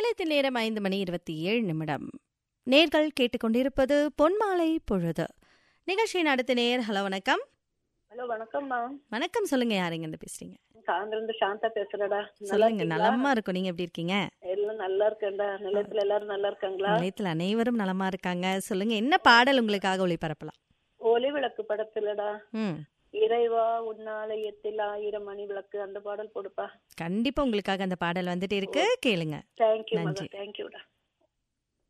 நிலையத்தின் நேரம் ஐந்து மணி இருபத்தி ஏழு நிமிடம் நேர்கள் கேட்டுக்கொண்டிருப்பது பொன்மாலை பொழுது நிகழ்ச்சியின் அடுத்த நேர் ஹலோ வணக்கம் ஹலோ வணக்கம்மா வணக்கம் சொல்லுங்க யாருங்க இருந்து பேசுறீங்க சாயந்தரம் சாந்தா பேசுறடா நல்லா சொல்லுங்க இருக்கீங்களா? நலமா இருக்கும் நீங்க எப்படி இருக்கீங்க எல்லாம் நல்லா இருக்கேன்டா நிலத்துல எல்லாரும் நல்லா இருக்காங்களா நிலையத்தில் அனைவரும் நலமா இருக்காங்க சொல்லுங்க என்ன பாடல் உங்களுக்காக ஒளிபரப்பலாம் ஒளி விளக்கு படத்துலடா ம் இறைவா உன்னாலயத்தில் ஆயிரம் மணி விளக்கு அந்த பாடல் போடுப்பா கண்டிப்பா உங்களுக்காக அந்த பாடல் வந்துட்டு இருக்கு கேளுங்க தேங்க்யூ நன்றி. மகா தேங்க்யூடா